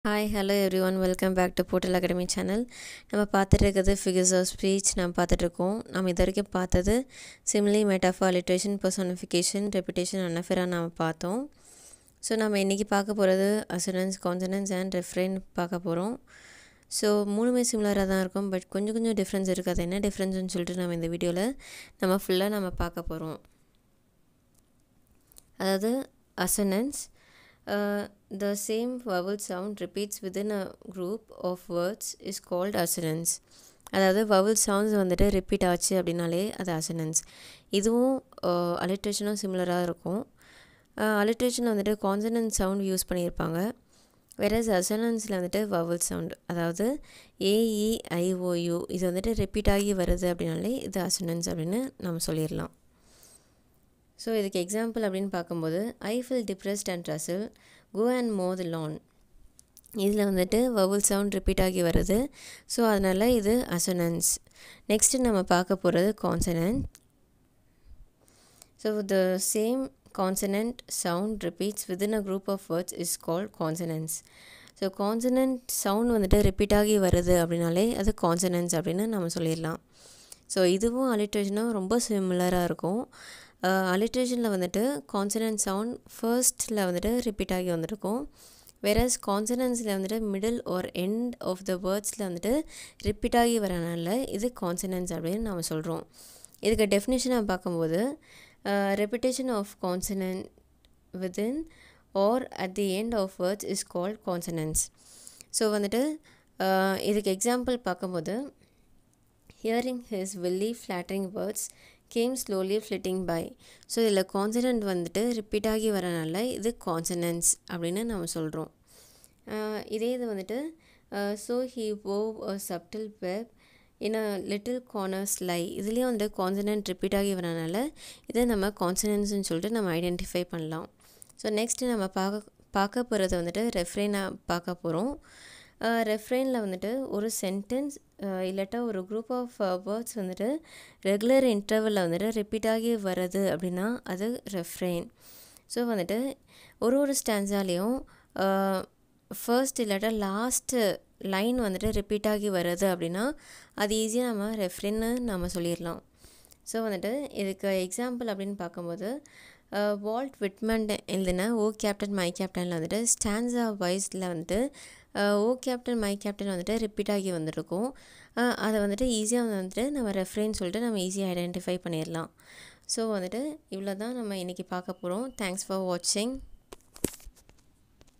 hi hello everyone welcome back to portal academy channel நம்ம பார்த்துட்டு இருக்கிறது figures of speech நம்ம பார்த்துட்ருக்கோம் நம்ம இது வரைக்கும் பார்த்தது சிம்லி மெட்டாஃபா லிட்ரேஷன் பர்சனிஃபிகேஷன் ரெப்புடேஷன் அன்னஃபெரா நம்ம பார்த்தோம் ஸோ நம்ம இன்றைக்கி பார்க்க போகிறது அசுரன்ஸ் கான்சனன்ஸ் அண்ட் ரெஃப்ரெயின் பார்க்க போகிறோம் ஸோ மூணுமே சிமிலராக தான் இருக்கும் பட் கொஞ்சம் கொஞ்சம் டிஃப்ரென்ஸ் இருக்குது அது என்ன டிஃப்ரென்ஸ்னு சொல்லிட்டு நம்ம இந்த வீடியோவில் நம்ம ஃபுல்லாக நம்ம பார்க்க போகிறோம் அதாவது assonance uh, the same vowel sound repeats within a group of words is called assonance அதாவது வவல் சவுண்ட்ஸ் வந்துட்டு ரிப்பீட் ஆச்சு அப்படின்னாலே அது அசனன்ஸ் இதுவும் அலிட்ரேஷனும் சிமிலராக இருக்கும் அலிட்ரேஷனில் வந்துட்டு கான்சனன்ட் சவுண்ட் யூஸ் பண்ணியிருப்பாங்க வேறஸ் அசனன்ஸில் வந்துட்டு வவல் சவுண்ட் அதாவது ஏஇஐஓயு இது வந்துட்டு ரிப்பீட் ஆகி வருது அப்படின்னாலே இது அசனன்ஸ் அப்படின்னு நம்ம சொல்லிடலாம் ஸோ இதுக்கு எக்ஸாம்பிள் அப்படின்னு பார்க்கும்போது ஐ ஃபீல் டிப்ரெஸ்ட் அண்ட் ரசில் கோ அண்ட் மோ தி லான் இதில் வந்துட்டு வவுல் சவுண்ட் ரிப்பீட் ஆகி வருது ஸோ அதனால் இது அசனன்ஸ் நெக்ஸ்ட்டு நம்ம பார்க்க போகிறது consonant so the same consonant sound repeats within a group of words is called consonance so consonant sound வந்துட்டு ரிப்பீட் ஆகி வருது அப்படின்னாலே அது கான்சனன்ஸ் அப்படின்னு நம்ம சொல்லிடலாம் ஸோ இதுவும் அலிட்ரேஷனும் ரொம்ப சிமிலராக இருக்கும் அலிட்ரேஷனில் வந்துட்டு கான்சனன்ட் சவுண்ட் ஃபர்ஸ்ட்டில் வந்துட்டு ரிப்பீட் ஆகி வந்திருக்கும் வேறஸ் கான்சனன்ஸில் வந்துட்டு மிடில் ஒரு எண்ட் ஆஃப் த வேர்ட்ஸில் வந்துட்டு ரிப்பீட் ஆகி வரனால இது கான்சனன்ஸ் அப்படின்னு நம்ம சொல்கிறோம் இதுக்கு டெஃபினேஷனாக பார்க்கும்போது repetition of consonant within or at the end of words is called consonance so வந்துட்டு இதுக்கு எக்ஸாம்பிள் பார்க்கும்போது hearing his wily flattering words came slowly flitting by so இதில் கான்சனன்ட் வந்துட்டு ரிப்பீட் ஆகி வரனால இது கான்சனன்ஸ் அப்படின்னு நம்ம சொல்கிறோம் இதே இது வந்துட்டு so he wove a subtle web in a little corner sly இதுலேயும் வந்துட்டு கான்சனன்ட் ரிப்பீட் ஆகி வரனால இதை நம்ம கான்சனன்ஸ்னு சொல்லிட்டு நம்ம ஐடென்டிஃபை பண்ணலாம் ஸோ நெக்ஸ்ட்டு நம்ம பார்க்க பார்க்க போகிறது வந்துட்டு ரெஃப்ரெயினாக பார்க்க போகிறோம் ரெஃப்ரெயினில் வந்துட்டு ஒரு சென்டென்ஸ் இல்லாட்டா ஒரு குரூப் ஆஃப் வேர்ட்ஸ் வந்துட்டு ரெகுலர் இன்டர்வலில் வந்துட்டு ரிப்பீட் ஆகி வருது அப்படின்னா அது ரெஃப்ரெயின் ஸோ வந்துட்டு ஒரு ஒரு ஸ்டான்ஸாலேயும் ஃபர்ஸ்ட் இல்லாட்டா லாஸ்ட்டு லைன் வந்துட்டு ரிப்பீட் ஆகி வருது அப்படின்னா அது ஈஸியாக நம்ம ரெஃப்ரென்னு நம்ம சொல்லிடலாம் ஸோ வந்துட்டு இதுக்கு எக்ஸாம்பிள் அப்படின்னு பார்க்கும்போது வால்ட் விட்மன் எழுதின ஓ கேப்டன் மை கேப்டனில் வந்துட்டு ஸ்டான்ஸா வைஸில் வந்துட்டு ஓ கேப்டன் மை கேப்டன் வந்துட்டு ரிப்பீட் ஆகி வந்திருக்கும் அதை வந்துட்டு ஈஸியாக வந்துட்டு நம்ம ரெஃப்ரென்னு சொல்லிட்டு நம்ம ஈஸியாக ஐடென்டிஃபை பண்ணிடலாம் ஸோ வந்துட்டு இவ்வளோ தான் நம்ம இன்றைக்கி பார்க்க போகிறோம் தேங்க்ஸ் ஃபார் வாட்சிங்